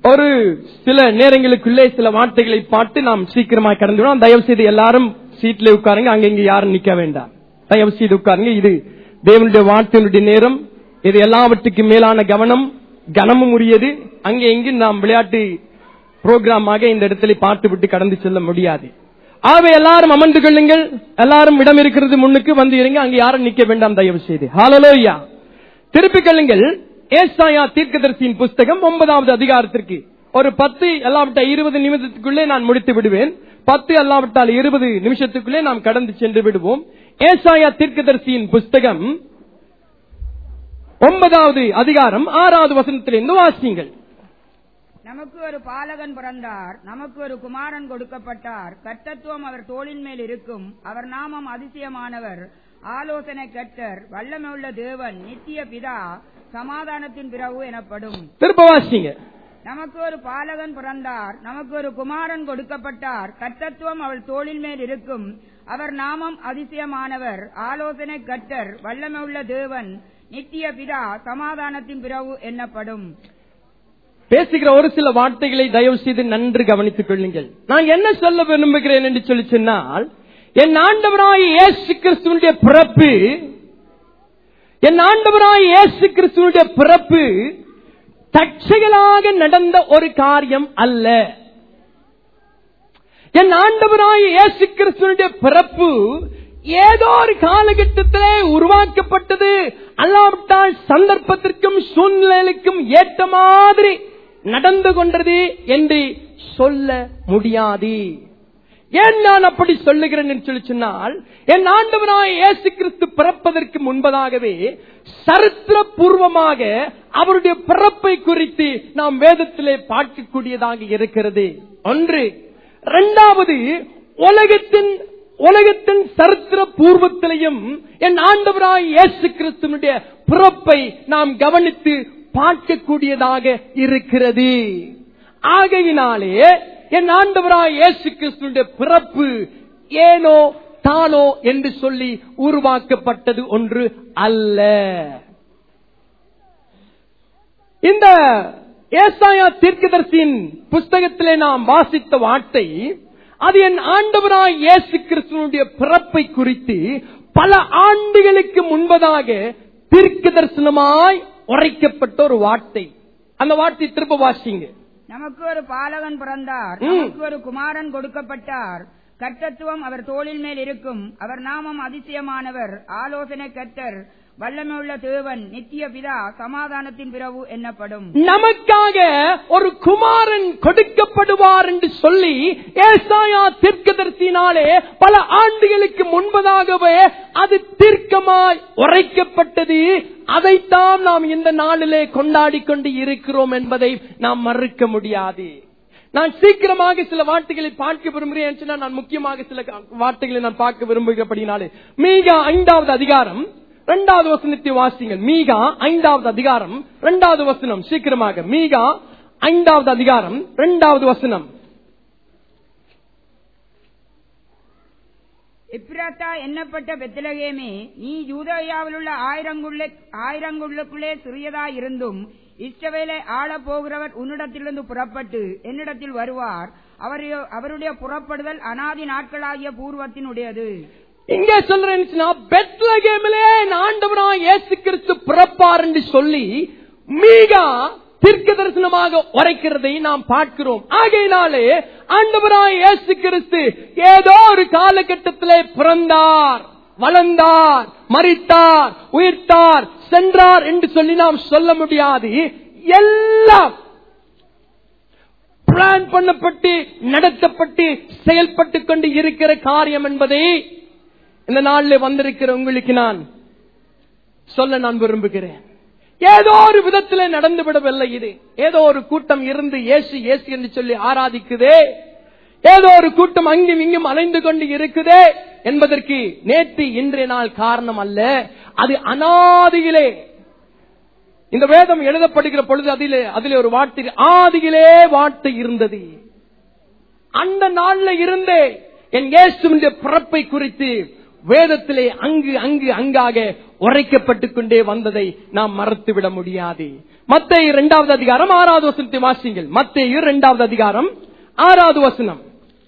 ஒரு சில நேரங்களுக்குள்ளே சில வார்த்தைகளை பார்த்து நாம் சீக்கிரமா கடந்து விடுவோம் தயவு செய்து எல்லாரும் சீட்ல உட்காருங்க அங்க இங்க யாரும் நிக்க வேண்டாம் தயவு செய்து உட்காருங்க இது தேவனுடைய வார்த்தையினுடைய நேரம் இது எல்லாவற்றுக்கும் மேலான கவனம் கனமும் உரியது அங்கே இங்கு நாம் விளையாட்டு புரோகிராமாக இந்த இடத்துல பார்த்து விட்டு கடந்து செல்ல முடியாது ஆகவே எல்லாரும் அமர்ந்து கொள்ளுங்கள் எல்லாரும் இடம் இருக்கிறது முன்னுக்கு வந்து இருங்க அங்க யாரும் நிக்க வேண்டாம் தயவு செய்து ஹalleluya திருப்பிக் கொள்ளுங்கள் ஏசாயா தீர்க்கதரிசியின் புஸ்தகம் ஒன்பதாவது அதிகாரத்திற்கு ஒரு பத்து எல்லாவிட்ட இருபது நிமிடத்துக்குள்ளே நான் முடித்து விடுவேன் பத்து அல்லாவிட்டால் இருபது நிமிஷத்துக்குள்ளே நாம் கடந்து சென்று விடுவோம் ஏசாயா தீர்க்கதரிசியின் புஸ்தகம் ஒன்பதாவது அதிகாரம் ஆறாவது வசனத்திலிருந்து வாசிங்கள் நமக்கு ஒரு பாலகன் பிறந்தார் நமக்கு ஒரு குமாரன் கொடுக்கப்பட்டார் கர்த்தத்துவம் அவர் தோளின் மேல் இருக்கும் அவர் நாமம் அதிசயமானவர் ஆலோசனை கர்த்தர் வல்லமையுள்ள தேவன் நித்திய பிதா சமாதானத்தின் பிறகு எனப்படும் திரும்ப வாசிங்க நமக்கு ஒரு பாலகன் பிறந்தார் நமக்கு ஒரு குமாரன் கொடுக்கப்பட்டார் கர்த்தத்துவம் அவள் தோளின் மேல் இருக்கும் அவர் நாமம் அதிசயமானவர் ஆலோசனை கர்த்தர் வல்லமையுள்ள தேவன் நித்திய பிதா சமாதானத்தின் பிறகு என்னப்படும் பேசுகிற ஒரு சில வார்த்தைகளை தயவு செய்து நன்று கவனித்துக் கொள்ளுங்கள் நான் என்ன சொல்ல விரும்புகிறேன் என்று சொல்லி சொன்னால் என் ஆண்டவராய் இயேசு கிறிஸ்துவனுடைய பிறப்பு என் ஆண்டவராய் இயேசு கிறிஸ்துவனுடைய பிறப்பு தற்செயலாக நடந்த ஒரு காரியம் அல்ல என் ஆண்டவராய் இயேசு கிறிஸ்துவனுடைய பிறப்பு ஏதோ ஒரு காலகட்டத்திலே உருவாக்கப்பட்டது அல்லாவிட்டால் சந்தர்ப்பத்திற்கும் சூழ்நிலைக்கும் ஏற்ற மாதிரி நடந்து கொண்டது என்று சொல்ல முடியாது ஏன் நான் அப்படி சொல்லுகிறேன் என்று சொல்லி சொன்னால் என் ஆண்டவராய் இயேசு கிறிஸ்து பிறப்பதற்கு முன்பதாகவே சரித்திர பூர்வமாக அவருடைய பிறப்பை குறித்து நாம் வேதத்திலே பார்க்கக்கூடியதாக இருக்கிறது ஒன்று இரண்டாவது உலகத்தின் உலகத்தின் சரித்திர பூர்வத்திலையும் என் ஆண்டவராய் இயேசு கிறிஸ்துவனுடைய பிறப்பை நாம் கவனித்து பார்க்கக்கூடியதாக இருக்கிறது ஆகையினாலே என் ஆண்டவராய் இயேசு கிறிஸ்துவனுடைய பிறப்பு ஏனோ தானோ என்று சொல்லி உருவாக்கப்பட்டது ஒன்று அல்ல இந்த ஏசாயா தீர்க்கதர்சியின் புஸ்தகத்திலே நாம் வாசித்த வார்த்தை அது என் ஆண்டவராய் இயேசு கிறிஸ்துவனுடைய பிறப்பை குறித்து பல ஆண்டுகளுக்கு முன்பதாக தீர்க்க தரிசனமாய் உரைக்கப்பட்ட ஒரு வார்த்தை அந்த வார்த்தை திரும்ப வாசிங்க நமக்கு ஒரு பாலகன் பிறந்தார் ம். நமக்கு ஒரு குமாரன் கொடுக்கப்பட்டார் கர்த்தத்துவம் அவர் தோளின் மேல் இருக்கும் அவர் நாமம் அதிசயமானவர் ஆலோசனை கர்த்தர் வல்லமையுள்ள தேவன் நித்திய பிதா சமாதானத்தின் பிறகு என்னப்படும் நமக்காக ஒரு குமாரன் கொடுக்கப்படுவார் என்று சொல்லி ஏசாயா தீர்க்கதரிசினாலே பல ஆண்டுகளுக்கு முன்பதாகவே அது தீர்க்கமாய் உரைக்கப்பட்டது அதைத்தான் நாம் இந்த நாளிலே கொண்டாடி கொண்டு இருக்கிறோம் என்பதை நாம் மறுக்க முடியாது நான் சீக்கிரமாக சில வார்த்தைகளை பார்க்க விரும்புகிறேன் என்று சொன்னால் நான் முக்கியமாக சில வார்த்தைகளை நான் பார்க்க விரும்புகிறபடினாலே மீகா ஐந்தாவது அதிகாரம் இரண்டாவது வசனத்தை வாசிங்கள் மீகா ஐந்தாவது அதிகாரம் இரண்டாவது வசனம் சீக்கிரமாக மீகா ஐந்தாவது அதிகாரம் இரண்டாவது வசனம் எப்ராத்தா எண்ணப்பட்ட பெத்லகேமே நீ யூதயாவில் உள்ள ஆயிரங்குள்ள ஆயிரங்குள்ளுக்குள்ளே சிறியதாய் இருந்தும் இஸ்ரவேலை ஆளப் போகிறவர் உன்னிடத்திலிருந்து புறப்பட்டு என்னிடத்தில் வருவார் அவரு- அவருடைய புறப்படுதல் அனாதி நாட்களாகிய பூர்வத்தினுடையது இங்கே சொல்றேன் பெத்லகேமிலே ஆண்டவராய் இயேசு கிறிஸ்து பிறப்பார் என்று சொல்லி மீகா தீர்க்க தரிசனமாக உரைக்கிறதை நாம் பார்க்கிறோம் ஆகையினாலே ஆண்டவராய் இயேசு கிறிஸ்து ஏதோ ஒரு காலகட்டத்திலே பிறந்தார் வளர்ந்தார் மறித்தார் உயிர்த்தார் சென்றார் என்று சொல்லி நாம் சொல்ல முடியாது எல்லாம் பிளான் பண்ணப்பட்டு நடத்தப்பட்டு செயல்பட்டு கொண்டு இருக்கிற காரியம் என்பதை இந்த நாளில் வந்திருக்கிற உங்களுக்கு நான் சொல்ல நான் விரும்புகிறேன் ஏதோ ஒரு விதத்தில் நடந்து விடவில்லை இது ஏதோ ஒரு கூட்டம் இருந்து ஏசு ஏசு என்று சொல்லி ஆராதிக்குதே ஏதோ ஒரு கூட்டம் அங்கும் இங்கும் அலைந்து கொண்டு இருக்குதே என்பதற்கு நேற்று இன்றைய நாள் காரணம் அல்ல அது அனாதியிலே இந்த வேதம் எழுதப்படுகிற பொழுது அதிலே அதிலே ஒரு வார்த்தை ஆதியிலே வார்த்தை இருந்தது அந்த நாள்ல இருந்தே என் இயேசுவின் பிறப்பை குறித்து வேதத்திலே அங்கு அங்கு அங்காக உரைக்கப்பட்டுக் கொண்டே வந்ததை நாம் மறத்துவிட முடியாது மத்தேயு இரண்டாவது அதிகாரம் ஆறாவது வசனத்தை வாசிங்கள் மத்தேயு இரண்டாவது அதிகாரம் ஆறாவது வசனம்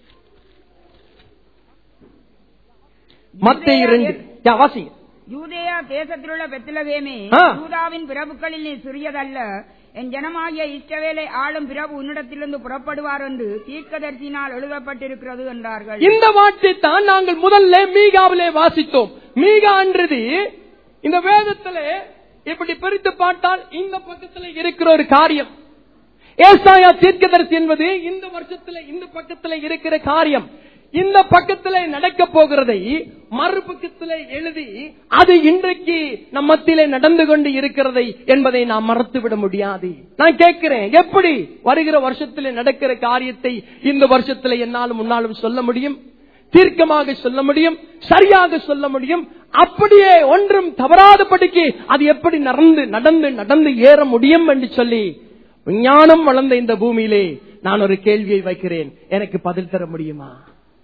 மத்தேயு ரெண்டு யா, வாசிங்க யூதேயா தேசத்திலுள்ள பெத்லகேமே ஆ. யூதாவின் பிரபுக்களில் நீ சிறியதல்ல என் ஜனமாகிய இஸ்ரவேலை ஆளும் பிரபு உன்னிடத்திலிருந்து புறப்படுவார் என்று தீர்க்கதரிசினால் எழுதப்பட்டிருக்கிறது என்றார்கள் இந்த வார்த்தை தான் நாங்கள் முதல்ல மீகாவிலே வாசித்தோம் மீகா என்றது இந்த வேதத்திலே இப்படி பிரித்து பார்த்தால் இந்த பக்கத்துல இருக்கிற ஒரு காரியம் ஏசாயா தீர்க்கதரிசி என்பது இந்த வருஷத்துல இந்த பக்கத்துல இருக்கிற காரியம் இந்த பக்கத்துல நடக்க போகிறதை மறுபக்கத்துல எழுதி அது இன்றைக்கு நம் மத்தியிலே நடந்து கொண்டு இருக்கிறதை என்பதை நாம் மறந்துவிட முடியாது நான் கேட்கிறேன் எப்படி வருகிற வருஷத்துல நடக்கிற காரியத்தை இந்த வருஷத்துல என்னாலும் முன்னாலும் சொல்ல முடியும் தீர்க்கமாக சொல்ல முடியும் சரியாக சொல்ல முடியும் அப்படியே ஒன்றும் தவறாதபடிக்கு அது எப்படி நடந்து நடந்து நடந்து ஏற முடியும் என்று சொல்லி விஞ்ஞானம் வளர்ந்த இந்த பூமியிலே நான் ஒரு கேள்வியை வைக்கிறேன் எனக்கு பதில் தர முடியுமா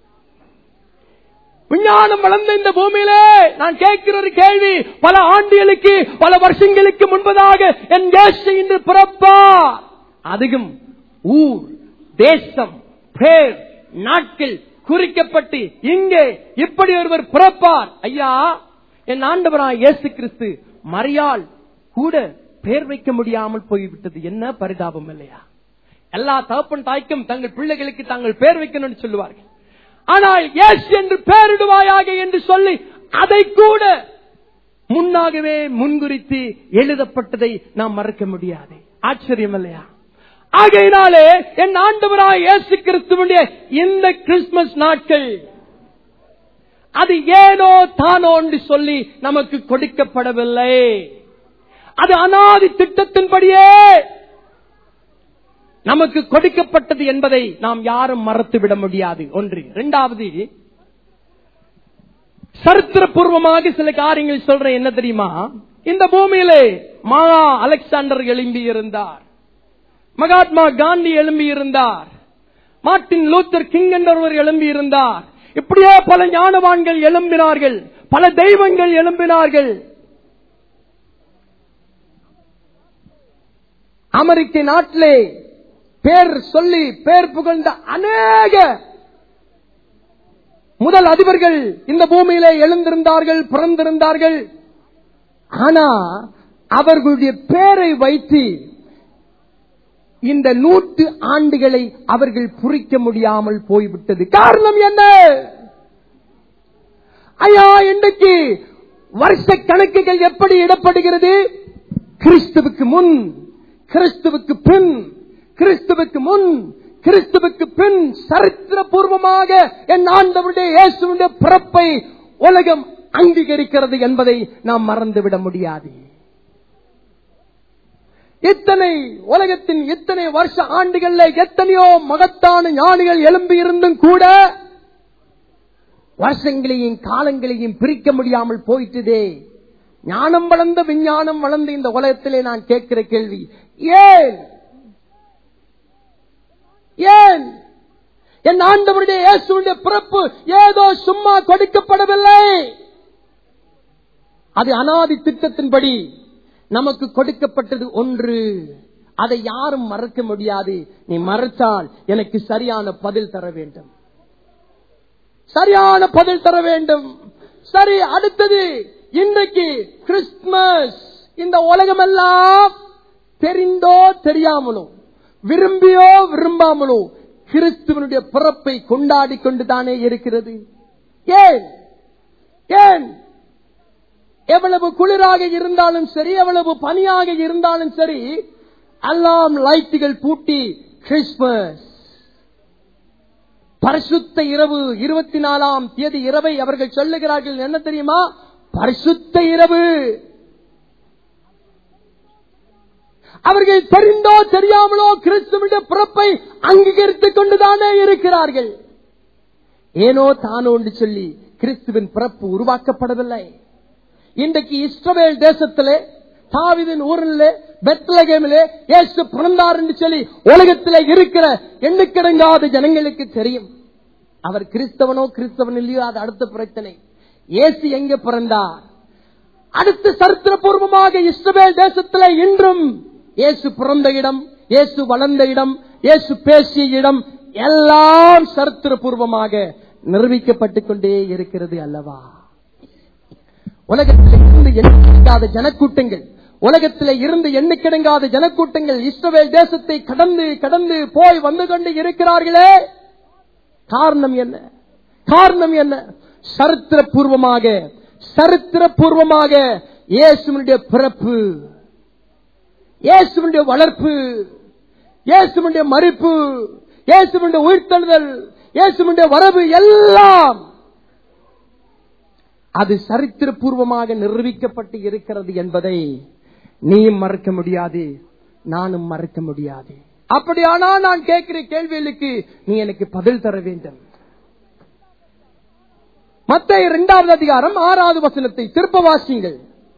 விஞ்ஞானம் வளர்ந்த இந்த பூமியிலே நான் கேட்கிற ஒரு கேள்வி பல ஆண்டுகளுக்கு பல வருஷங்களுக்கு முன்பதாக என் இயேசு இன்று பிறப்பா அதுவும் ஊர் தேசம் பேர் நாட்கள் குறிக்கப்பட்டு இங்கே இப்படி ஒருவர் பிறப்பார் ஐயா என் ஆண்டவராய் இயேசு கிறிஸ்து மரியாள் கூட பேர் வைக்க முடியாமல் போய்விட்டது என்ன பரிதாபம் இல்லையா எல்லா தகப்பன் தாய்க்கும் தங்கள் பிள்ளைகளுக்கு தாங்கள் பேர் வைக்கணும்னு சொல்லுவார்கள் ஆனால் எஸ் என்று பெயரிடுவாயாக என்று சொல்லி அதை கூட முன்னாகவே முன்குறித்து எழுதப்பட்டதை நாம் மறக்க முடியாது ஆச்சரியம் இல்லையா ஆகையினாலே என் ஆண்டவராய் இயேசு கிறிஸ்துவனுடைய இந்த கிறிஸ்துமஸ் நாட்கள் அது ஏனோ தானோ என்று சொல்லி நமக்கு கொடுக்கப்படவில்லை அது அனாதி திட்டத்தின்படியே நமக்கு கொடுக்கப்பட்டது என்பதை நாம் யாரும் மறத்து விட முடியாது ஒன்று இரண்டாவது சரித்திரபூர்வமாக சில காரியங்கள் சொல்றேன் என்ன தெரியுமா இந்த பூமியிலே மகா அலெக்சாண்டர் எழும்பி இருந்தார் மகாத்மா காந்தி எழும்பி இருந்தார் மார்ட்டின் லூத்தர் கிங் என்றவர் எழும்பி இருந்தார் இப்படியே பல ஞானவான்கள் எழும்பினார்கள் பல தெய்வங்கள் எழும்பினார்கள் அமெரிக்க நாட்டிலே பேர் சொல்லி பேர் புகழ்ந்த அநேக முதல் அதிபர்கள் இந்த பூமியிலே எழுந்திருந்தார்கள் பிறந்திருந்தார்கள் ஆனா அவர்களுடைய பேரை வைத்து இந்த நூற்று ஆண்டுகளை அவர்கள் புரிக்க முடியாமல் போய்விட்டது காரணம் என்ன ஐயா இன்றைக்கு வருஷ கணக்குகள் எப்படி இடப்படுகிறது கிறிஸ்துவுக்கு முன் கிறிஸ்துவுக்கு பின் கிறிஸ்துவுக்கு முன் கிறிஸ்துவுக்கு பின் சரித்திரபூர்வமாக என் ஆண்டவருடைய இயேசுடைய பிறப்பை உலகம் அங்கீகரிக்கிறது என்பதை நாம் மறந்துவிட முடியாது இத்தனை உலகத்தின் இத்தனை வருஷ ஆண்டுகள்ல எத்தனையோ மகத்தான ஞானிகள் எழும்பி இருந்தும் கூட வருஷங்களையும் காலங்களையும் பிரிக்க முடியாமல் போயிட்டுதே ஞானம் வளர்ந்த விஞ்ஞானம் வளர்ந்த இந்த உலகத்திலே நான் கேட்கிற கேள்வி ஏன் ஏன் என் ஆண்டவருடைய இயேசுடைய பிறப்பு ஏதோ சும்மா கொடுக்கப்படவில்லை அது அனாதி திட்டத்தின்படி நமக்கு கொடுக்கப்பட்டது ஒன்று அதை யாரும் மறக்க முடியாது நீ மறைத்தால் எனக்கு சரியான பதில் தர வேண்டும் சரியான பதில் தர வேண்டும் சரி அடுத்தது இன்றைக்கு கிறிஸ்துமஸ் இந்த உலகமெல்லாம் தெரிந்தோ தெரியாமலோ விரும்பியோ விரும்பாமலோ கிறிஸ்துவனுடைய பிறப்பை கொண்டாடி கொண்டுதானே இருக்கிறது ஏன் ஏன் எவ்வளவு குளிராக இருந்தாலும் சரி எவ்வளவு பனியாக இருந்தாலும் சரி எல்லாம் லைட்டுகள் பூட்டி கிறிஸ்துமஸ் பரிசுத்த இரவு இருபத்தி நாலாம் தேதி இரவை அவர்கள் சொல்லுகிறார்கள் என்ன தெரியுமா பரிசுத்த இரவு அவர்கள் தெரிந்தோ தெரியாமலோ கிறிஸ்துவனுடைய பிறப்பை அங்கீகரித்துக் கொண்டுதானே இருக்கிறார்கள் ஏனோ தானோ என்று சொல்லி கிறிஸ்துவின் பிறப்பு உருவாக்கப்படவில்லை இன்றைக்கு இஸ்ரவேல் தேசத்திலே தாவிதின் ஊரிலே பெத்லகேமிலே இயேசு பிறந்தார் என்று சொல்லி உலகத்திலே இருக்கிற எண்ணுக்கிடங்காத ஜனங்களுக்கு தெரியும் அவர் கிறிஸ்தவனோ கிறிஸ்தவன் இல்லையோ அது அடுத்த பிரச்சனை இயேசு எங்க பிறந்தார் அடுத்து சரித்திரபூர்வமாக இஸ்ரவேல் தேசத்திலே இன்றும் இயேசு பிறந்த இடம் இயேசு வளர்ந்த இடம் இயேசு பேசிய இடம் எல்லாம் சரித்திர பூர்வமாக நிரூபிக்கப்பட்டுக் கொண்டே இருக்கிறது அல்லவா உலகத்தில் இருந்து எண்ணிக்கிடங்காத ஜனக்கூட்டங்கள் உலகத்தில் இருந்து எண்ணிக்கிடங்காத ஜனக்கூட்டங்கள் இஸ்ரவேல் தேசத்தை கடந்து கடந்து போய் வந்து கொண்டு இருக்கிறார்களே காரணம் என்ன காரணம் என்ன சரித்திர பூர்வமாக சரித்திர பூர்வமாக இயேசுவனுடைய பிறப்பு இயேசுவனுடைய வளர்ப்பு இயேசுவனுடைய மறிப்பு இயேசுவனுடைய உயிர்த்தெழுதல் இயேசுவனுடைய வரவு எல்லாம் அது சரித்திர பூர்வமாக நிரூபிக்கப்பட்டு இருக்கிறது என்பதை நீயும் மறக்க முடியாது நானும் மறக்க முடியாது அப்படியானா நான் கேட்கிற கேள்விகளுக்கு நீ எனக்கு பதில் தர வேண்டும் மத்த இரண்டாவது அதிகாரம் ஆறாவது வசனத்தை திருப்ப வாசிங்கள்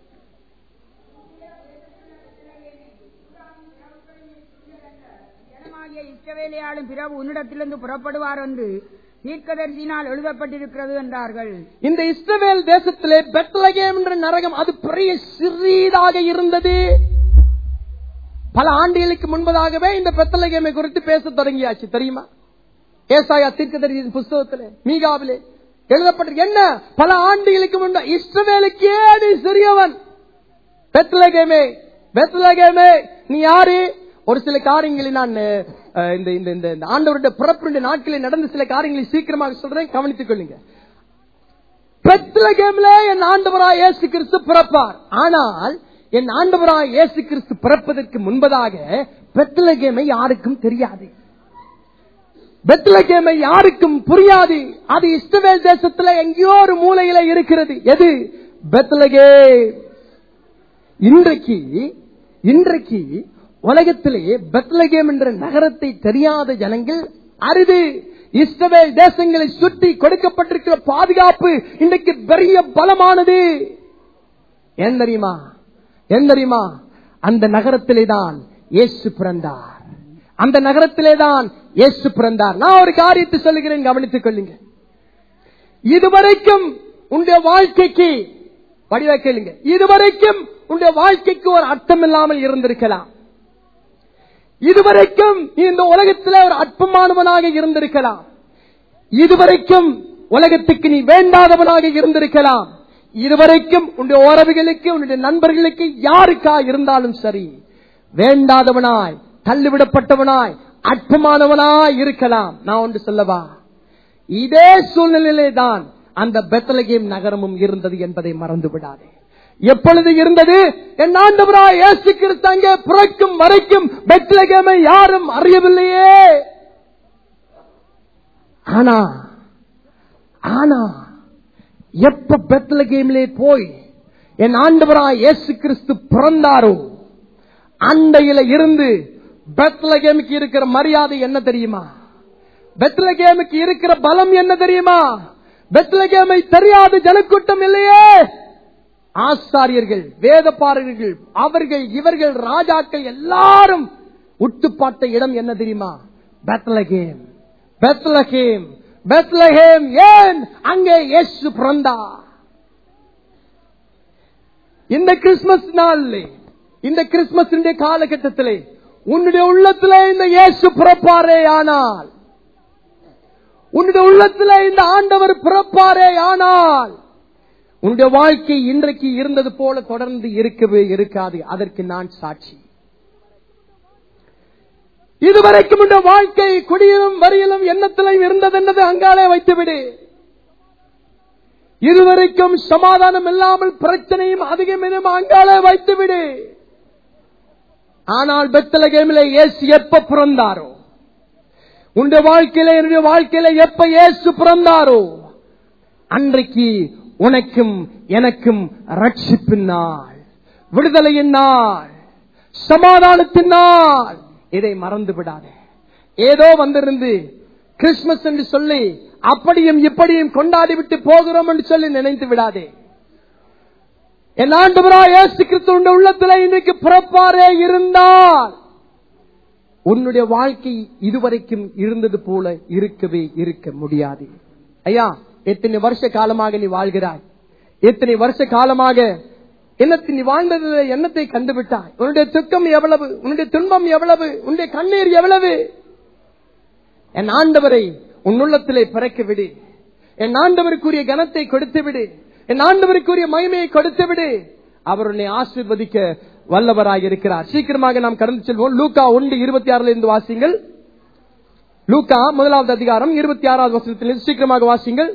ஜனமாகிய இஸ்ரவேலையாளும் பிறகு உன்னிடத்திலிருந்து புறப்படுவார் என்று தீர்க்கதரிசினால் எழுதப்பட்டிருக்கிறது என்றார்கள் இந்த இஸ்ரவேல் தேசத்திலே பெத்லகேம் என்ற நரகம் அது பெரிய சிறியதாக இருந்தது பல ஆண்டுகளுக்கு முன்பதாகவே இந்த பெத்தலகேமை குறித்து பேச தொடங்கியாச்சு தெரியுமா ஏசாயா தீர்க்கதரிசியின் புஸ்தகத்திலே மீகாவிலே எழுதப்பட்டிருக்கு என்ன பல ஆண்டுகளுக்கு முன்பு இஸ்ரவேலுக்கே அது சிறியவன் பெத்லகேமே பெத்லகேமே நீ யாரு ஒரு சில காரியங்களை நான் அஹ், இந்த இந்த இந்த இந்த ஆண்டவருடைய பிறப்புடைய நாட்களில் நடந்த சில காரியங்களை சீக்கிரமாக சொல்றேன் கவனித்துக் கொள்ளுங்க பெத்லகேம்ல என் ஆண்டவராய் இயேசு கிறிஸ்து பிறப்பார் ஆனால் என் ஆண்டவராய் இயேசு கிறிஸ்து பிறப்பதற்கு முன்பதாக பெத்லகேமை யாருக்கும் தெரியாது பெத்லகேமை யாருக்கும் புரியாது அது இஸ்ரவேல் தேசத்துல எங்கேயோ ஒரு மூலையில இருக்கிறது எது பெத்லகே இன்றைக்கு இன்றைக்கு உலகத்திலே பெத்லகேம் என்ற நகரத்தை தெரியாத ஜனங்கள் அரிது இஸ்ரவேல் தேசங்களை சுற்றி கொடுக்கப்பட்டிருக்கிற பாதுகாப்பு இன்றைக்கு பெரிய பலமானது ஏன் தெரியுமா ஏன் தெரியுமா அந்த நகரத்திலே தான் இயேசு பிறந்தார் அந்த நகரத்திலே தான் இயேசு பிறந்தார் நான் ஒரு காரியத்தை சொல்லுகிறேன் கவனித்துக் கொள்ளுங்க இதுவரைக்கும் உன்னுடைய வாழ்க்கைக்கு வடிவா கேளுங்க இதுவரைக்கும் உன்னுடைய வாழ்க்கைக்கு ஒரு அர்த்தம் இல்லாமல் இருந்திருக்கலாம் இதுவரைக்கும் நீ இந்த உலகத்தில் ஒரு அற்பமானவனாக இருந்திருக்கலாம் இதுவரைக்கும் உலகத்துக்கு நீ வேண்டாதவனாக இருந்திருக்கலாம் இதுவரைக்கும் உன்னுடைய உறவுகளுக்கு உன்னுடைய நண்பர்களுக்கு யாருக்கா இருந்தாலும் சரி வேண்டாதவனாய் தள்ளிவிடப்பட்டவனாய் அற்பமானவனாய் இருக்கலாம் நான் ஒன்று சொல்லவா இதே சூழ்நிலையிலே தான் அந்த பெத்தலகேம் நகரமும் இருந்தது என்பதை மறந்து விடாதே எப்பொழுது இருந்தது என் ஆண்டவராய் இயேசு கிறிஸ்து அங்கே பிறக்கும் வரைக்கும் பெத்லகேமை யாரும் அறியவில்லையே ஆனா ஆனா எப்ப பெத்லகேமிலே போய் என் ஆண்டவராய் இயேசு கிறிஸ்து பிறந்தாரோ அண்டையில இருந்து பெத்லகேமுக்கு இருக்கிற மரியாதை என்ன தெரியுமா பெத்லகேமுக்கு இருக்கிற பலம் என்ன தெரியுமா பெத்லகேமை தெரியாத ஜனக்கூட்டம் இல்லையே ஆசாரியர்கள் வேதப்பாரர்கள் அவர்கள் இவர்கள் ராஜாக்கள் எல்லாரும் உட்டுப்பாட்ட இடம் என்ன தெரியுமா பெத்லகேம் பெத்லகேம் பெத்லகேம் ஏன் அங்கே இயேசு பிறந்தார் இந்த கிறிஸ்துமஸ் நாளிலே இந்த கிறிஸ்துமஸ் காலகட்டத்திலே உன்னுடைய உள்ளத்திலே இந்த இயேசு பிறப்பாரே ஆனால் உன்னுடைய உள்ளத்திலே இந்த ஆண்டவர் பிறப்பாரே ஆனால் உன்னுடைய வாழ்க்கை இன்றைக்கு இருந்தது போல தொடர்ந்து இருக்கவே இருக்காது அதற்கு நான் சாட்சி இதுவரைக்கும் உடைய வாழ்க்கை குடியிலும் வரியிலும் எண்ணத்திலும் இருந்ததென்னது அங்காலே வைத்துவிடு இதுவரைக்கும் சமாதானம் இல்லாமல் பிரச்சனையும் அதிகம் எனும் அங்காலே வைத்துவிடு ஆனால் பெத்தலகேமிலே இயேசு எப்ப பிறந்தாரோ உன்னுடைய வாழ்க்கையில என்னுடைய வாழ்க்கையில எப்ப இயேசு பிறந்தாரோ அன்றைக்கு உனக்கும் எனக்கும் ரட்சிப்பின் நாள் விடுதலையின் நாள் சமாதானத்தின் நாள் இதை மறந்து விடாதே ஏதோ வந்திருந்து கிறிஸ்துமஸ் என்று சொல்லி அப்படியும் இப்படியும் கொண்டாடி விட்டு போகிறோம் என்று சொல்லி நினைத்து விடாதே என் ஆண்டவரா இயேசு கிறிஸ்துவ உள்ளத்துல இன்னைக்கு பிறப்பாரே இருந்தால் உன்னுடைய வாழ்க்கை இதுவரைக்கும் இருந்தது போல இருக்கவே இருக்க முடியாது ஐயா எத்தனை வருஷ காலமாக நீ வாழ்கிறாய் எத்தனை வருஷ காலமாக எண்ணத்தை நீ வாழ்ந்ததில் எண்ணத்தை கண்டுவிட்டாய் உன்னுடைய துக்கம் எவ்வளவு உன்னுடைய துன்பம் எவ்வளவு உன்னுடைய கண்ணீர் எவ்வளவு என் ஆண்டவரை உன் உள்ளத்திலே பிறக்க விடு என் ஆண்டவருக்குரிய கனத்தை கொடுத்து விடு என் ஆண்டவருக்குரிய மகிமையை கொடுத்து விடு அவர் உன்னை ஆசீர்வதிக்க வல்லவராக இருக்கிறார் சீக்கிரமாக நாம் கடந்து செல்வோம் லூக்கா ஒன்று இருபத்தி ஆறுல இருந்து வாசிங்கள் லூக்கா முதலாவது அதிகாரம் இருபத்தி ஆறாவது வசனத்திலிருந்து சீக்கிரமாக வாசிங்கள்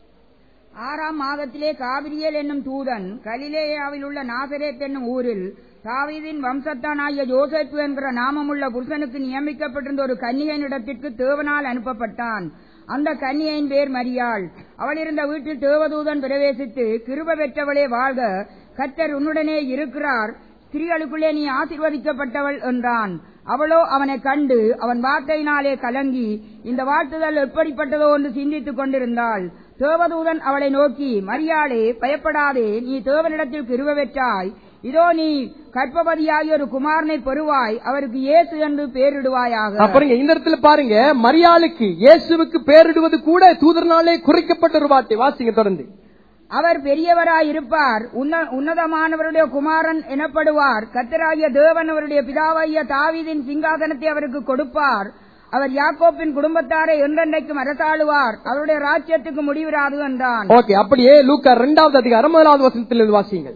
ஆறாம் மாதத்திலே காபிரியல் என்னும் தூதன் கலிலேயாவில் உள்ள நாசரேத் என்னும் ஊரில் தாவீதின் வம்சத்தானாகிய யோசேப்பு என்கிற நாமமுள்ள புருஷனுக்கு நியமிக்கப்பட்டிருந்த ஒரு கன்னிகையினிடத்திற்கு தேவனால் அனுப்பப்பட்டான் அந்த கன்னிகையின் பேர் மரியாள் அவள் இருந்த வீட்டில் தேவதூதன் பிரவேசித்து கிருப பெற்றவளே வாழ்க கர்த்தர் உன்னுடனே இருக்கிறார் ஸ்திரீகளுக்குள்ளே நீ ஆசீர்வதிக்கப்பட்டவள் என்றான் அவளோ அவனை கண்டு அவன் வார்த்தையினாலே கலங்கி இந்த வாழ்த்துதல் எப்படிப்பட்டதோ என்று சிந்தித்துக் கொண்டிருந்தாள் தேவதூதன் அவளை நோக்கி மரியாளே பயப்படாதே நீ தேவனிடத்தில் கிருப பெற்றாய் இதோ நீ கற்பபதியாகி ஒரு குமாரனை பெறுவாய் அவருக்கு இயேசு என்று பெயரிடுவாயாக அப்புறம் இந்த இடத்துல பாருங்க மரியாளுக்கு இயேசுவுக்கு பேரிடுவது கூட தூதர்னாலே குறைக்கப்பட்ட ஒரு வார்த்தை வாசிங்க தொடர்ந்து அவர் பெரியவராய் இருப்பார் உன்ன- உன்னதமானவருடைய குமாரன் எனப்படுவார் கத்தராகிய தேவன் அவருடைய பிதாவாகிய தாவீதின் சிங்காசனத்தை அவருக்கு கொடுப்பார் அவர் யாக்கோப்பின் குடும்பத்தாரை என்றென்றைக்கும் அரசாளுவார் அவருடைய ராஜ்யத்துக்கு முடிவிராது என்றான் ஓகே அப்படியே லூக்கா இரண்டாவது அதிகாரம் முதலாவது வசனத்திலிருந்து வாசிங்கள்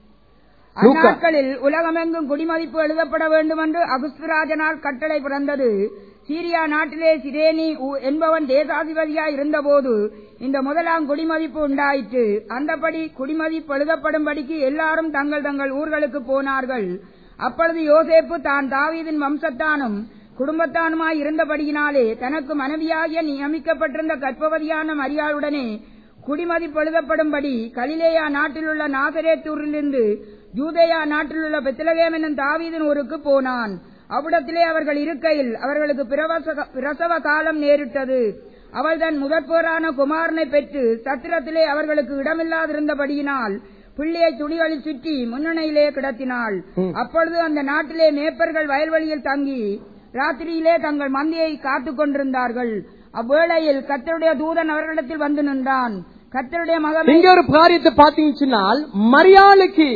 லூக்கா. அந்நாட்களில் உலகமெங்கும் குடிமதிப்பு எழுதப்பட வேண்டும் என்று அகுஸ்துராஜனால் கட்டளை பிறந்தது சீரியா நாட்டிலே சிரேனி உ- என்பவன் தேசாதிபதியாய் இருந்தபோது இந்த முதலாம் குடிமதிப்பு உண்டாயிற்று அந்தபடி குடிமதிப்பு எழுதப்படும்படிக்கு எல்லாரும் தங்கள் தங்கள் ஊர்களுக்கு போனார்கள் அப்பொழுது யோசேப்பு தான் தாவீதின் வம்சத்தானும் குடும்பத்தானுமாய் இருந்தபடியினாலே தனக்கு மனைவியாகிய நியமிக்கப்பட்டிருந்த கற்பவதியான மரியாளுடனே குடிமதிப்பு எழுதப்படும்படி கலிலேயா நாட்டிலுள்ள நாசரேத்தூரிலிருந்து யூதேயா நாட்டிலுள்ள பெத்லகேம் என்னும் தாவீதின் ஊருக்கு போனான் அவ்விடத்திலே அவர்கள் இருக்கையில் அவர்களுக்கு பிரவச- பிரசவ காலம் நேரிட்டது அவள் தன் முதற்போரான குமாரனை பெற்று சத்திரத்திலே அவர்களுக்கு இடமில்லாதிருந்தபடியினால் பிள்ளையை துணிகளில் சுற்றி முன்னணியிலே கிடத்தினாள் ம். அப்பொழுது அந்த நாட்டிலே மேய்ப்பர்கள் வயல்வெளியில் தங்கி ராத்திரியிலே தங்கள் மந்தையை காத்துக் கொண்டிருந்தார்கள் அவ்வேளையில் கர்த்தருடைய தூதன் அவர்களிடத்தில் வந்து நின்றான் கர்த்தருடைய மகன் இங்க ஒரு காரியத்தை பாத்தீங்கன்னு சொன்னால் மரியாளுக்கு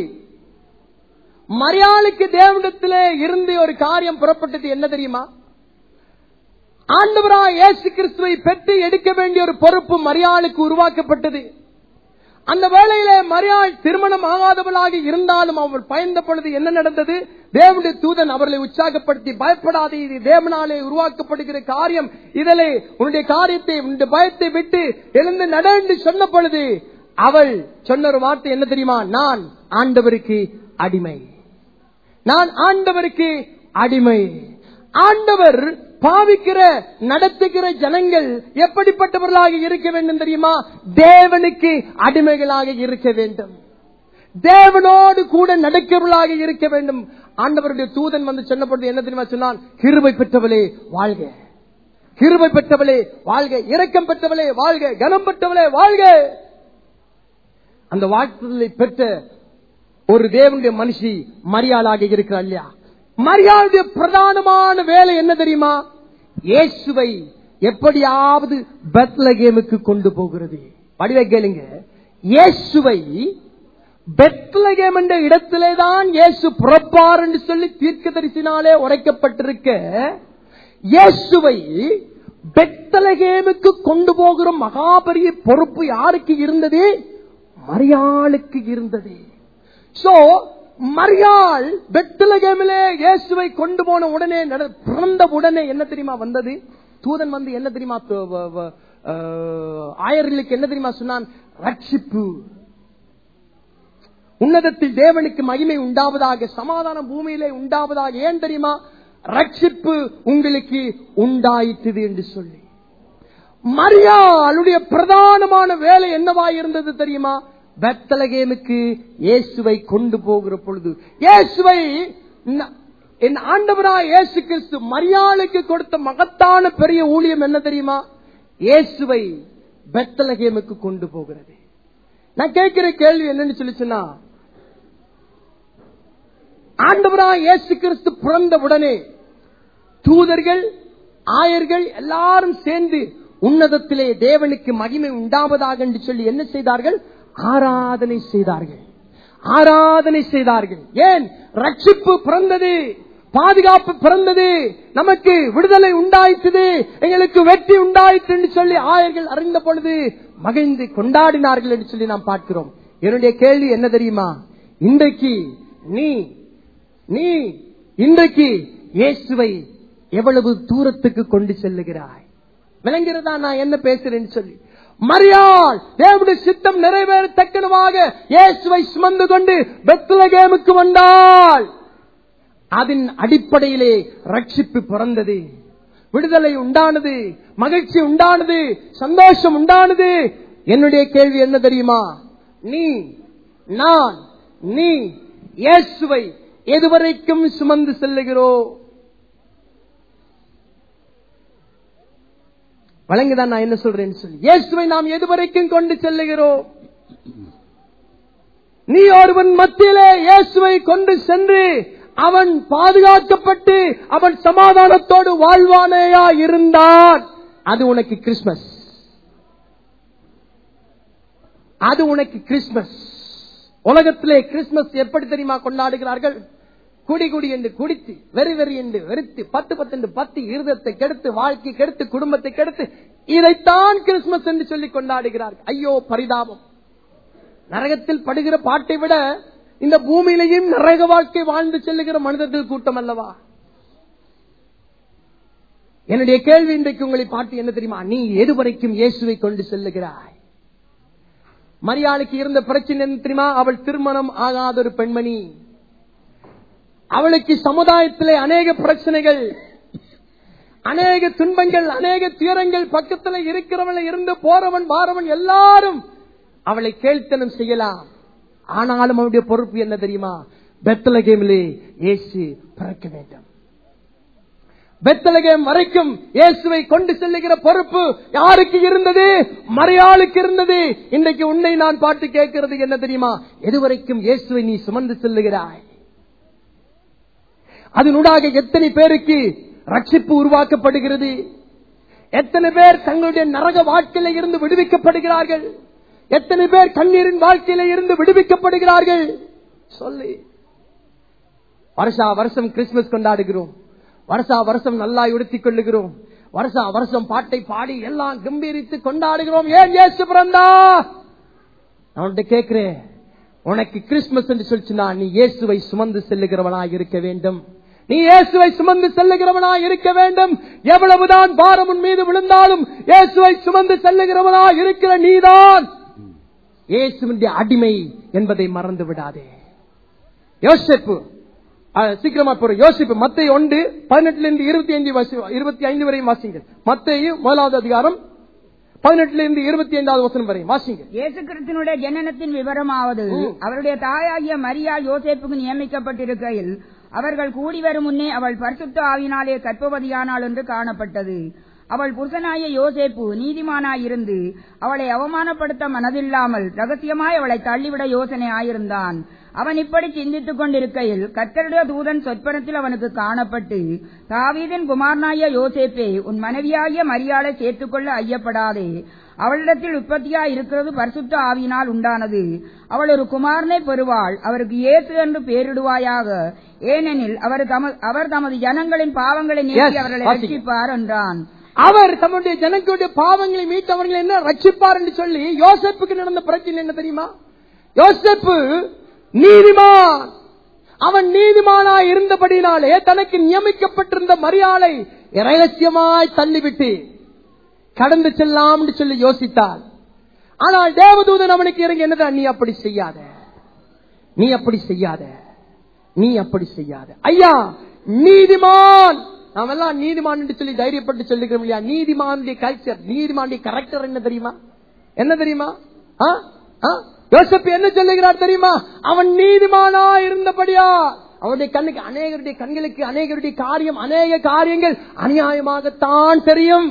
மரியாளுக்கு தேவனிடத்திலே இருந்து ஒரு காரியம் புறப்பட்டது என்ன தெரியுமா ஆண்டவரா இயேசு கிறிஸ்துவை பெற்று எடுக்க வேண்டிய ஒரு பொறுப்பு மரியாளுக்கு உருவாக்கப்பட்டது அந்த வேளையிலே மரியாள் திருமணம் ஆகாதவளாக இருந்தாலும் அவள் பயந்த பொழுது என்ன நடந்தது தேவனுடைய தூதன் அவர்களை உற்சாகப்படுத்தி பயப்படாதே இது தேவனாலே உருவாக்கப்படுகிற காரியம் இதிலே உன்னுடைய காரியத்தை உன்னுடைய பயத்தை விட்டு எழுந்து நட என்று சொன்ன பொழுது அவள் சொன்ன ஒரு வார்த்தை என்ன தெரியுமா நான் ஆண்டவருக்கு அடிமை நான் ஆண்டவருக்கு அடிமை ஆண்டவர் பாவிக்கிற நடத்துகிற ஜனங்கள் எப்படிப்பட்டவர்களாக இருக்க வேண்டும் தெரியுமா தேவனுக்கு அடிமைகளாக இருக்க வேண்டும் தேவனோடு கூட நடக்கிறவர்களாக இருக்க வேண்டும் ஆண்டவருடைய தூதன் வந்து சொன்னபொழுது என்ன தெரியுமா சொன்னான் கிருபை பெற்றவளே வாழ்க கிருபை பெற்றவளே வாழ்க இரக்கம் பெற்றவளே வாழ்க கனம் பெற்றவளே வாழ்க அந்த வாழ்த்துதலை பெற்ற ஒரு தேவனுடைய மனுஷி மரியாளாக இருக்கிறாள் இல்லையா மரியாளுடைய பிரதானமான வேலை என்ன தெரியுமா இயேசுவை எப்படியாவது பெத்லகேமுக்கு கொண்டு போகிறது வடிவை கேளுங்க இயேசுவை பெத்லகேம் என்ற இடத்திலே தான் இயேசு புறப்பார் என்று சொல்லி தீர்க்கதரிசினாலே உரைக்கப்பட்டிருக்க இயேசுவை பெத்லகேமுக்கு கொண்டு போகிற மகாபரிய பொறுப்பு யாருக்கு இருந்தது மரியாளுக்கு இருந்தது சோ மரியாள் பெத்லகேமிலே இயேசுவை கொண்டு போன உடனே நட- பிறந்த உடனே என்ன தெரியுமா வந்தது தூதன் வந்து என்ன தெரியுமா து- வ- வ- ஆஹ், ஆயர்களுக்கு என்ன தெரியுமா சொன்னான் ரட்சிப்பு உன்னதத்தில் தேவனுக்கு மகிமை உண்டாவதாக சமாதானம் பூமியிலே உண்டாவதாக ஏன் தெரியுமா ரட்சிப்பு உங்களுக்கு உண்டாயிற்று என்று சொல்லி மரியாளுடைய பிரதானமான வேலை என்னவா இருந்தது தெரியுமா பெத்தலகேமுக்கு இயேசுவை கொண்டு போகிற பொழுது இயேசுவை ந- என் ஆண்டவரா இயேசு கிறிஸ்து மரியாளுக்கு கொடுத்த மகத்தான பெரிய ஊழியம் என்ன தெரியுமா இயேசுவை பெத்தலகேமுக்கு கொண்டு போகிறது நான் கேட்கிற கேள்வி என்னன்னு சொல்லி சொன்னா ஆண்டவரா இயேசு கிறிஸ்து பிறந்த உடனே தூதர்கள் ஆயர்கள் எல்லாரும் சேர்ந்து உன்னதத்திலே தேவனுக்கு மகிமை உண்டாவதாக என்று சொல்லி என்ன செய்தார்கள் ஆராதனை செய்தார்கள் ஆராதனை செய்தார்கள் ஏன் ரட்சிப்பு பிறந்தது பாதுகாப்பு பிறந்தது நமக்கு விடுதலை உண்டாயிற்று எங்களுக்கு வெற்றி உண்டாயிற்று என்று சொல்லி ஆயர்கள் அறிந்த பொழுது மகிழ்ந்து கொண்டாடினார்கள் என்று சொல்லி நாம் பார்க்கிறோம் என்னுடைய கேள்வி என்ன தெரியுமா இன்றைக்கு நீ நீ இன்றைக்கு இயேசுவை எவ்வளவு தூரத்துக்கு கொண்டு செல்லுகிறாய் விளங்குகிறதா நான் என்ன பேசுறேன்னு சொல்லி மரியாள் தேவனுடைய சித்தம் நிறைவேறத்தக்கனமாக இயேசுவை சுமந்து கொண்டு பெத்லகேமுக்கு வந்தாள் அதன் அடிப்படையிலே ரட்சிப்பு பிறந்தது விடுதலை உண்டானது மகிழ்ச்சி உண்டானது சந்தோஷம் உண்டானது என்னுடைய கேள்வி என்ன தெரியுமா நீ நான் நீ இயேசுவை எதுவரைக்கும் சுமந்து செல்லுகிறோம் வழங்குதான் நான் என்ன சொல்றேன்னு சொல்லி இயேசுவை நாம் எதுவரைக்கும் கொண்டு செல்லுகிறோம் நீ ஒருவன் மத்தியிலே இயேசுவை கொண்டு சென்று அவன் பாதுகாக்கப்பட்டு அவன் சமாதானத்தோடு வாழ்வானேயா இருந்தான் அது உனக்கு கிறிஸ்மஸ் அது உனக்கு கிறிஸ்மஸ் உலகத்திலே கிறிஸ்மஸ் எப்படி தெரியுமா கொண்டாடுகிறார்கள் குடி குடி என்று குடித்து வெறி வெறி என்று வெறுத்து பத்து பத்து என்று பத்து இருதத்தை கெடுத்து வாழ்க்கை கெடுத்து குடும்பத்தை கெடுத்து இதைத்தான் கிறிஸ்துமஸ் என்று சொல்லி கொண்டாடுகிறார்கள் ஐயோ பரிதாபம் நரகத்தில் படுகிற பாட்டை விட இந்த பூமியிலையும் நரக வாழ்க்கை வாழ்ந்து செல்லுகிற மனிதர்கள் கூட்டம் அல்லவா என்னுடைய கேள்வி இன்றைக்கு உங்களை பாட்டு என்ன தெரியுமா நீ எது வரைக்கும் இயேசுவை கொண்டு செல்லுகிறாய் மரியாளுக்கு இருந்த பிரச்சனை என்ன தெரியுமா அவள் திருமணம் ஆகாத ஒரு பெண்மணி அவளுக்கு சமுதாயத்திலே அநேக பிரச்சனைகள் அநேக துன்பங்கள் அநேக துயரங்கள் பக்கத்தில் இருக்கிறவன் இருந்து போறவன் வாரவன் எல்லாரும் அவளை கேள்த்தனம் செய்யலாம் ஆனாலும் அவனுடைய பொறுப்பு என்ன தெரியுமா பெத்தலகேமிலே இயேசு பிறக்க வேண்டும் பெத்தலகேம் வரைக்கும் இயேசுவை கொண்டு செல்லுகிற பொறுப்பு யாருக்கு இருந்தது மறையாளுக்கு இருந்தது இன்றைக்கு உன்னை நான் பாட்டு கேட்கிறது என்ன தெரியுமா எதுவரைக்கும் இயேசுவை நீ சுமந்து செல்லுகிறாய் அதனூடாக எத்தனை பேருக்கு ரட்சிப்பு உருவாக்கப்படுகிறது எத்தனை பேர் தங்களுடைய நரக வாழ்க்கையில இருந்து விடுவிக்கப்படுகிறார்கள் எத்தனை பேர் கண்ணீரின் வாழ்க்கையில இருந்து விடுவிக்கப்படுகிறார்கள் சொல்லு வருஷா வருஷம் கிறிஸ்துமஸ் கொண்டாடுகிறோம் வருஷா வருஷம் நல்லா உடுத்திக் கொள்ளுகிறோம் வருஷா வருஷம் பாட்டை பாடி எல்லாம் கம்பீரித்து கொண்டாடுகிறோம் ஏன் ஏசு பிறந்தா நான் கேட்கிறேன் உனக்கு கிறிஸ்துமஸ் என்று சொல்லிச்சுனா நீ இயேசுவை சுமந்து செல்லுகிறவனாக இருக்க வேண்டும் நீ இயேசுவை சுமந்து செல்லுகிறவனாக இருக்க வேண்டும் எவ்வளவுதான் பாரம் உன் மீது விழுந்தாலும் இயேசுவை சுமந்து செல்லுகிறவனாக இருக்கிற நீதான் இயேசுவின் அடிமை என்பதை மறந்து விடாதே யோசிப்பு அஹ், சீக்கிரமா போற யோசிப்பு மத்திய ஒன்று பதினெட்டுல இருந்து இருபத்தி ஐந்து வாசி- இருபத்தி ஐந்து வரையும் வாசிங்கள் மத்திய முதலாவது அதிகாரம் பதினெட்டுல இருந்து இருபத்தி ஐந்தாவது வசனம் வரையும் வாசிங்க இயேசு கிறிஸ்துனுடைய ஜனனத்தின் விவரமாவது அவருடைய தாயாகிய மரியா யோசேப்புக்கு நியமிக்கப்பட்டிருக்கையில் அவர்கள் கூடி வரும் முன்னே அவள் பரிசுத்த ஆவினாலே கற்பவதியானாள் என்று காணப்பட்டது அவள் புருஷனாய யோசேப்பு நீதிமானாயிருந்து அவளை அவமானப்படுத்த மனதில்லாமல் ரகசியமாய் அவளை தள்ளிவிட யோசனை ஆயிருந்தான் அவன் இப்படி சிந்தித்துக் கொண்டிருக்கையில் கர்த்தருடைய தூதன் சொற்பனத்தில் அவனுக்கு காணப்பட்டு தாவீதின் குமாரனாய யோசேப்பே உன் மனைவியாகிய மரியாதை சேர்த்துக்கொள்ள ஐயப்படாதே அவளிடத்தில் உற்பத்தியா இருக்கிறது பரிசுத்த ஆவியினால் உண்டானது அவள் ஒரு குமாரனை பெறுவாள் அவருக்கு இயேசு என்று பெயரிடுவாயாக ஏனெனில் அவர் தம- அவர் தமது ஜனங்களின் பாவங்களை நீக்கி Yes, அவர்களை வாசிங்க. ரட்சிப்பார் என்றான் அவர் தம்முடைய ஜனங்களுடைய பாவங்களை மீட்டவர்களை என்ன ரட்சிப்பார் என்று சொல்லி யோசேப்புக்கு நடந்த பிரச்சனை என்ன தெரியுமா யோசேப்பு நீதிமான் அவன் நீதிமானாய் இருந்தபடினாலே தனக்கு நியமிக்கப்பட்டிருந்த மரியாதை ரகசியமாய் தள்ளிவிட்டு கடந்து செல்லாம் என்று சொல்லி யோசித்தாள் ஆனால் தேவதூதன் அவனுக்கு இறங்கி என்னது நீ அப்படி செய்யாத நீ அப்படி செய்யாத நீ அப்படி செய்யாத ஐயா நீதிமான் நாம் எல்லாம் நீதிமான் என்று சொல்லி தைரியப்பட்டு சொல்லுகிறோம் இல்லையா நீதிமானுடைய கல்ச்சர் நீதிமானுடைய கரெக்டர் என்ன தெரியுமா என்ன தெரியுமா ஆ? ஆ? யோசப்பு என்ன சொல்லுகிறார் தெரியுமா அவன் நீதிமானா இருந்தபடியா அவனுடைய கண்ணுக்கு அநேகருடைய கண்களுக்கு அநேகருடைய காரியம் அநேக காரியங்கள் அநியாயமாகத்தான் தெரியும்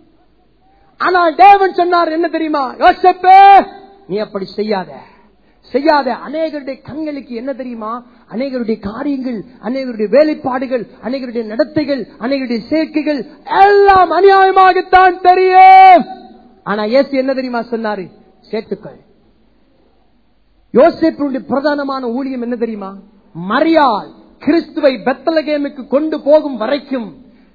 ஆனால் தேவன் சொன்னார் என்ன தெரியுமா யோசப்பே நீ அப்படி செய்யாத செய்யாத அநேகருடைய கண்களுக்கு என்ன தெரியுமா அநேகருடைய காரியங்கள் அநேகருடைய வேலைப்பாடுகள் அநேகருடைய நடத்தைகள் அநேகருடைய சேர்க்கைகள் எல்லாம் அநியாயமாகத்தான் தெரியும் ஆனா இயேசு என்ன தெரியுமா சொன்னாரு சேர்த்துக்கள் யோசேப்பினுடைய பிரதானமான ஊழியம் என்ன தெரியுமா மரியாள் கிறிஸ்துவை பெத்தலகேமுக்கு கொண்டு போகும் வரைக்கும்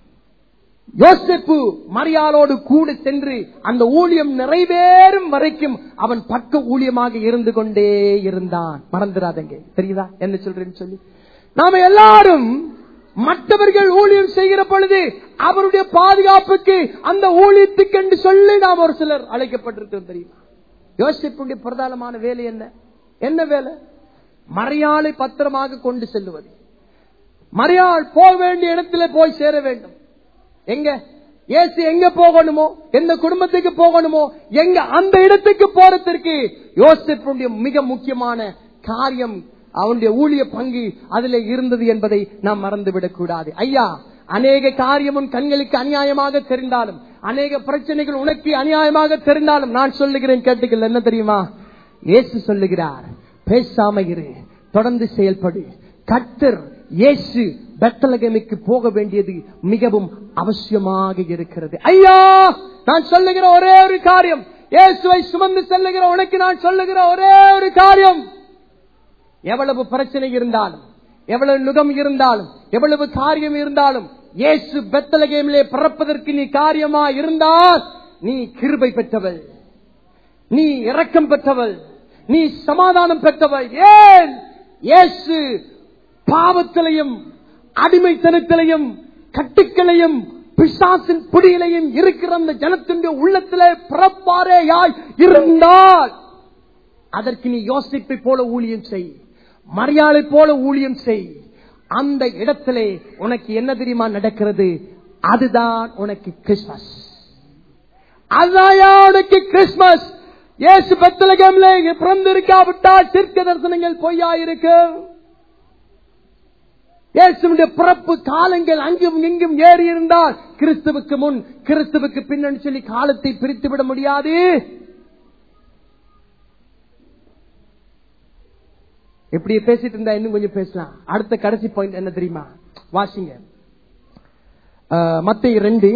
யோசேப்பு மரியாளோடு கூட சென்று அந்த ஊழியம் நிறைவேறும் வரைக்கும் அவன் பக்க ஊழியமாக இருந்து கொண்டே இருந்தான் மறந்துடாதங்க தெரியுதா என்ன சொல்றேன்னு சொல்லி நாம எல்லாரும் மற்றவர்கள் ஊழியம் செய்கிற பொழுது அவருடைய பாதுகாப்புக்கு அந்த ஊழியத்துக்கு என்று சொல்லி நாம் ஒரு சிலர் அழைக்கப்பட்டிருக்கிறோம் தெரியுமா யோசிப்புடைய பிரதானமான வேலை என்ன என்ன வேலை மரியாளை பத்திரமாக கொண்டு செல்லுவது மரியாள் போக வேண்டிய இடத்துல போய் சேர வேண்டும் எங்க ஏசு எங்க போகணுமோ எந்த குடும்பத்துக்கு போகணுமோ எங்க அந்த இடத்துக்கு போறதற்கு யோசிப்புடைய மிக முக்கியமான காரியம் அவனுடைய ஊழிய பங்கு அதுல இருந்தது என்பதை நாம் மறந்துவிடக் கூடாது ஐயா அநேக காரியம் உன் கண்களுக்கு அநியாயமாக தெரிந்தாலும் அநேக பிரச்சனைகள் உனக்கு அநியாயமாக தெரிந்தாலும் நான் சொல்லுகிறேன் கேட்டுக்கள் என்ன தெரியுமா இயேசு சொல்லுகிறார் பேசாம இரு தொடர்ந்து செயல்படு கத்தர் இயேசு பெத்தலகமிக்கு போக வேண்டியது மிகவும் அவசியமாக இருக்கிறது ஐயா நான் சொல்லுகிற ஒரே ஒரு காரியம் இயேசுவை சுமந்து செல்லுகிற உனக்கு நான் சொல்லுகிற ஒரே ஒரு காரியம் எவ்வளவு பிரச்சனை இருந்தாலும் எவ்வளவு நுகம் இருந்தாலும் எவ்வளவு காரியம் இருந்தாலும் இயேசு பெத்தலகேமிலே பிறப்பதற்கு நீ காரியமா இருந்தால் நீ கிருபை பெற்றவள் நீ இரக்கம் பெற்றவள் நீ சமாதானம் பெற்றவள் ஏன் இயேசு பாவத்திலையும் அடிமைத்தனத்திலையும் கட்டுக்களையும் பிசாசின் பிடியிலையும் இருக்கிற அந்த ஜனத்தினுடைய உள்ளத்திலே பிறப்பாரேயாய் இருந்தால் அதற்கு நீ யோசிப்பை போல ஊழியம் செய் மரியாதை போல ஊழியம் செய் அந்த இடத்திலே உனக்கு என்ன தெரியுமா நடக்கிறது அதுதான் உனக்கு கிறிஸ்மஸ் அதுதான் உனக்கு கிறிஸ்மஸ் இயேசு பெத்தலகம்ல பிறந்திருக்காவிட்டால் தீர்க்க தரிசனங்கள் பொய்யா இருக்கு இயேசுடைய பிறப்பு காலங்கள் அங்கும் இங்கும் ஏறி இருந்தால் கிறிஸ்துவுக்கு முன் கிறிஸ்துவுக்கு பின்னணி சொல்லி காலத்தை பிரித்து விட முடியாது இப்படி பேசிட்டு இருந்தா இன்னும் கொஞ்சம் பேசலாம் அடுத்த கடைசி பாயிண்ட் என்ன தெரியுமா வாசிங்க மத்திய ரெண்டு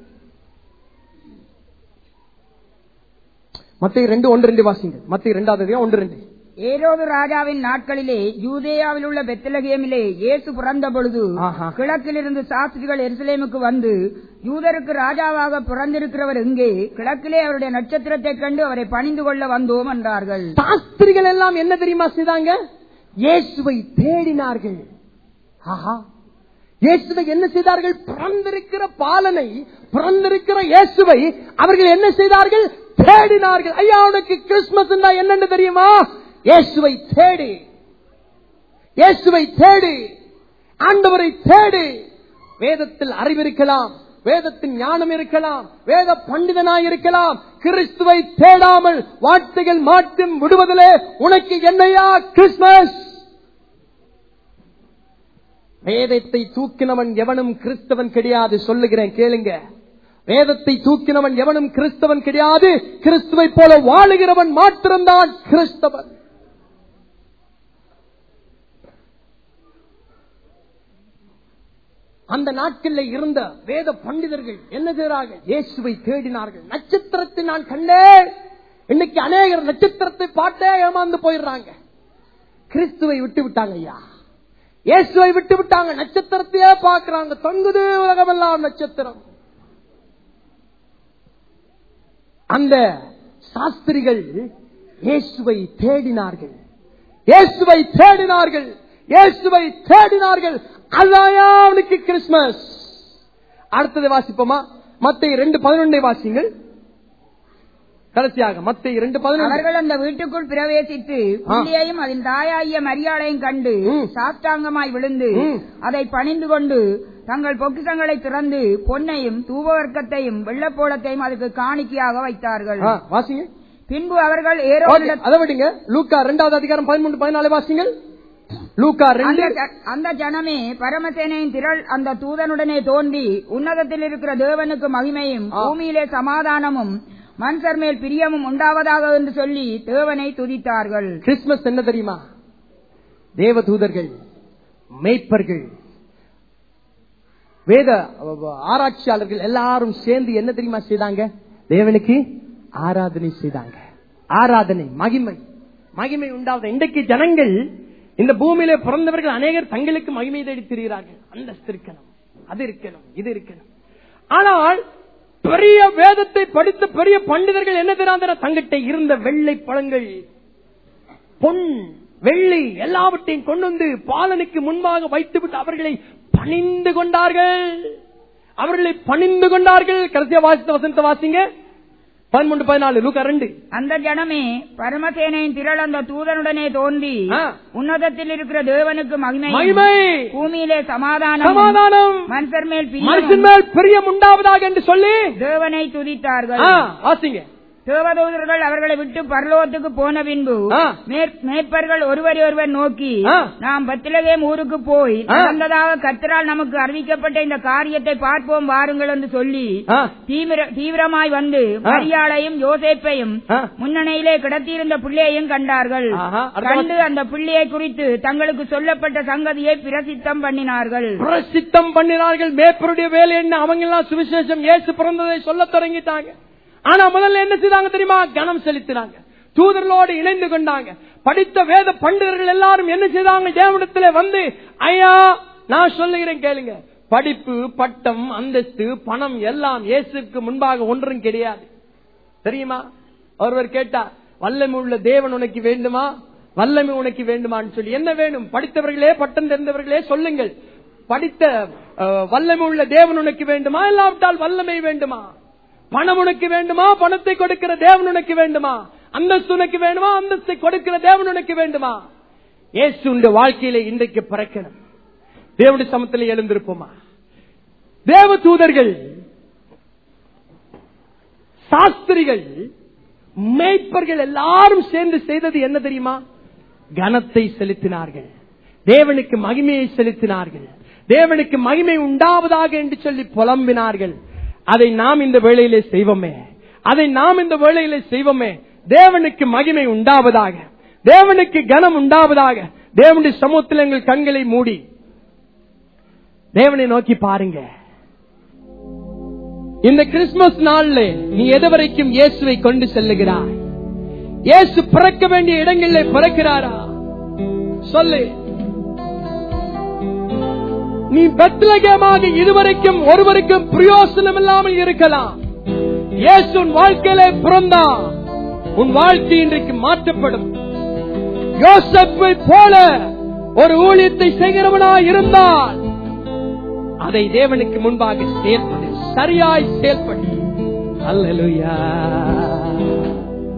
மத்திய ரெண்டு ஒன்று ரெண்டு வாசிங்க மத்திய ரெண்டாவது அதிகாரம் ஒன்று ரெண்டு ஏரோது ராஜாவின் நாட்களிலே யூதேயாவில் உள்ள பெத்தலகேமிலே இயேசு பிறந்த பொழுது ஆஹா. கிழக்கிலிருந்து சாஸ்திரிகள் எருசலேமுக்கு வந்து யூதருக்கு ராஜாவாக பிறந்திருக்கிறவர் எங்கே கிழக்கிலே அவருடைய நட்சத்திரத்தைக் கண்டு அவரை பணிந்து கொள்ள வந்தோம் என்றார்கள் சாஸ்திரிகள் எல்லாம் என்ன தெரியுமா செய்தாங்க இயேசுவை தேடினார்கள் ஆஹா இயேசுவை என்ன செய்தார்கள் பிறந்திருக்கிற பாலனை பிறந்திருக்கிற இயேசுவை அவர்கள் என்ன செய்தார்கள் தேடினார்கள் ஐயா உனக்கு கிறிஸ்துமஸ் என்னன்னு தெரியுமா இயேசுவை தேடு இயேசுவை தேடு ஆண்டவரை தேடு வேதத்தில் அறிவிருக்கலாம் வேதத்தின் ஞானம் இருக்கலாம் வேத பண்டிதனாய் இருக்கலாம் கிறிஸ்துவை தேடாமல் வார்த்தைகள் மாற்றும் விடுவதிலே உனக்கு என்னையா கிறிஸ்துமஸ் வேதத்தை தூக்கினவன் எவனும் கிறிஸ்தவன் கிடையாது சொல்லுகிறேன் கேளுங்க வேதத்தை தூக்கினவன் எவனும் கிறிஸ்தவன் கிடையாது கிறிஸ்துவை போல வாழுகிறவன் மாத்திரம்தான் கிறிஸ்தவன் அந்த நாட்களில் இருந்த வேத பண்டிதர்கள் என்ன செய்கிறார்கள் இயேசுவை தேடினார்கள் நட்சத்திரத்தை நான் கண்டேன் இன்னைக்கு அநேகர் நட்சத்திரத்தை பார்த்தே ஏமாந்து போயிடுறாங்க கிறிஸ்துவை விட்டு விட்டாங்க ஐயா இயேசுவை விட்டு விட்டாங்க நட்சத்திரத்தையே பார்க்கிறாங்க தொங்குது உலகமெல்லாம் நட்சத்திரம் அந்த சாஸ்திரிகள் இயேசுவை தேடினார்கள் இயேசுவை தேடினார்கள் இயேசுவை தேடினார்கள் அதாயா அவனுக்கு கிறிஸ்துமஸ் அடுத்தது வாசிப்போமா மத்தை ரெண்டு பதினொன்றை வாசிங்கள் கடைசியாக மத்தை ரெண்டு பதினொன்று அவர்கள் அந்த வீட்டுக்குள் பிரவேசித்து பிள்ளையையும் அதன் தாயாகிய மரியாதையும் கண்டு ம். சாஷ்டாங்கமாய் விழுந்து ம். அதை பணிந்து கொண்டு தங்கள் பொக்கிஷங்களை திறந்து பொன்னையும் தூபவர்க்கத்தையும் வெள்ளப்போளத்தையும் அதுக்கு காணிக்கையாக வைத்தார்கள் ஆ, வாசிங்க பின்பு அவர்கள் ஓகே, ஏரோதிடத் அதை விடுங்க லூக்கா ரெண்டாவது அதிகாரம் பதிமூன்று பதினாலு வாசிங்கள் லூக்கா ரெண்டு அந்த ஜ- அந்த ஜனமே பரமசேனையின் திரள் அந்த தூதனுடனே தோன்றி உன்னதத்தில் இருக்கிற தேவனுக்கு மகிமையும் ஆ. பூமியிலே சமாதானமும் மனுஷர் மேல் பிரியமும் உண்டாவதாக என்று சொல்லி தேவனை துதித்தார்கள் கிறிஸ்துமஸ் என்ன தெரியுமா தேவ தூதர்கள் மேய்ப்பர்கள் வேத ஆராய்ச்சியாளர்கள் எல்லாரும் சேர்ந்து என்ன தெரியுமா செய்தாங்க தேவனுக்கு ஆராதனை செய்தாங்க ஆராதனை மகிமை மகிமை உண்டாவது இன்றைக்கு ஜனங்கள் இந்த பூமியில பிறந்தவர்கள் அநேகர் தங்களுக்கு மகிமை தேடி திரிகிறார்கள் அந்தஸ்து இருக்கணும் அது இருக்கணும் இது இருக்கணும் ஆனால் பெரிய வேதத்தை படித்த பெரிய பண்டிதர்கள் என்ன தெரியாத தங்கிட்ட இருந்த வெள்ளை பழங்கள் பொன் வெள்ளி எல்லாவற்றையும் கொண்டு வந்து பாலனுக்கு முன்பாக வைத்துவிட்டு அவர்களை பணிந்து கொண்டார்கள் அவர்களை பணிந்து கொண்டார்கள் கடைசியா வாசித்த வசனத்தை வாசிங்க பதிமூன்று பதினாலு லூக்கா ரெண்டு அந்த ஜனமே பரமசேனையின் திரள் அந்த தூதனுடனே தோன்றி ஆ. உன்னதத்தில் இருக்கிற தேவனுக்கு மகிமை மகிமை பூமியிலே சமாதானம் சமாதானம் மனுஷர் மேல் மனுஷன் பிரியமும் மேல் பிரியம் உண்டாவதாக என்று சொல்லி தேவனை துதித்தார்கள் ஆ, வாசிங்க தேவதூதர்கள் அவர்களை விட்டு பரலோகத்துக்கு போன பின்பு ஆ. மேற்- மேய்ப்பர்கள் ஒருவரை ஒருவர் நோக்கி ஆ. நாம் பத்திலகேம் ஊருக்கு போய் ஆ. நடந்ததாக கத்தரால் நமக்கு அறிவிக்கப்பட்ட இந்த காரியத்தை பார்ப்போம் வாருங்கள் என்று சொல்லி ஆ, தீவிர- தீவிரமாய் வந்து ஆ. மரியாளையும் யோசேப்பையும் ஆ. முன்னணியிலே கிடத்தியிருந்த பிள்ளையையும் கண்டார்கள் ஆஹா, அடுத்த கண்டு அந்த பிள்ளையை குறித்து தங்களுக்கு சொல்லப்பட்ட சங்கதியை பிரசித்தம் பண்ணினார்கள் பிரசித்தம் பண்ணினார்கள் மேப்பருடைய வேலை என்ன அவங்க எல்லாம் சுவிசேஷம் இயேசு பிறந்ததை சொல்ல தொடங்கிட்டாங்க ஆனா முதல்ல என்ன செய்தாங்க தெரியுமா கனம் செலுத்தினாங்க தூதர்களோடு இணைந்து கொண்டாங்க படித்த வேத பண்டிதர்கள் எல்லாரும் என்ன செய்தாங்க தேவனிடத்துல வந்து ஐயா நான் சொல்லுகிறேன் கேளுங்க படிப்பு பட்டம் அந்தஸ்து பணம் எல்லாம் இயேசுக்கு முன்பாக ஒன்றும் கிடையாது தெரியுமா ஒருவர் கேட்டார் வல்லமை உள்ள தேவன் உனக்கு வேண்டுமா வல்லமை உனக்கு வேண்டுமான்னு சொல்லி என்ன வேணும் படித்தவர்களே பட்டம் தெரிந்தவர்களே சொல்லுங்கள் படித்த அஹ், வல்லமை உள்ள தேவன் உனக்கு வேண்டுமா இல்லாவிட்டால் வல்லமை வேண்டுமா பணம் உனக்கு வேண்டுமா பணத்தை கொடுக்கிற தேவன் உனக்கு வேண்டுமா அந்தஸ்து உனக்கு வேண்டுமா அந்தஸ்தை கொடுக்கிற தேவன் உனக்கு வேண்டுமா இயேசு உங்க வாழ்க்கையில இன்றைக்கு பிறக்கணும் தேவனுடைய சமத்துல எழுந்திருப்போமா தேவ தூதர்கள் சாஸ்திரிகள் மேய்ப்பர்கள் எல்லாரும் சேர்ந்து செய்தது என்ன தெரியுமா கனத்தை செலுத்தினார்கள் தேவனுக்கு மகிமையை செலுத்தினார்கள் தேவனுக்கு மகிமை உண்டாவதாக என்று சொல்லி புலம்பினார்கள் அதை நாம் இந்த வேளையிலே செய்வோமே அதை நாம் இந்த வேளையிலே செய்வோமே தேவனுக்கு மகிமை உண்டாவதாக தேவனுக்கு கனம் உண்டாவதாக தேவனுடைய சமூகத்தில் எங்கள் கண்களை மூடி தேவனை நோக்கி பாருங்க இந்த கிறிஸ்துமஸ் நாள்ல நீ எது வரைக்கும் இயேசுவை கொண்டு செல்லுகிறாய் இயேசு பிறக்க வேண்டிய இடங்களில் பிறக்கிறாரா சொல்லு நீ பெத்லகேமாக இதுவரைக்கும் ஒருவருக்கும் பிரயோசனம் இல்லாமல் இருக்கலாம் இயேசு உன் வாழ்க்கையில பிறந்தா உன் வாழ்க்கை இன்றைக்கு மாற்றப்படும் யோசப்பை போல ஒரு ஊழியத்தை செய்கிறவனா இருந்தால் அதை தேவனுக்கு முன்பாக செயல்படு சரியாய் செயல்படு அல்லேலூயா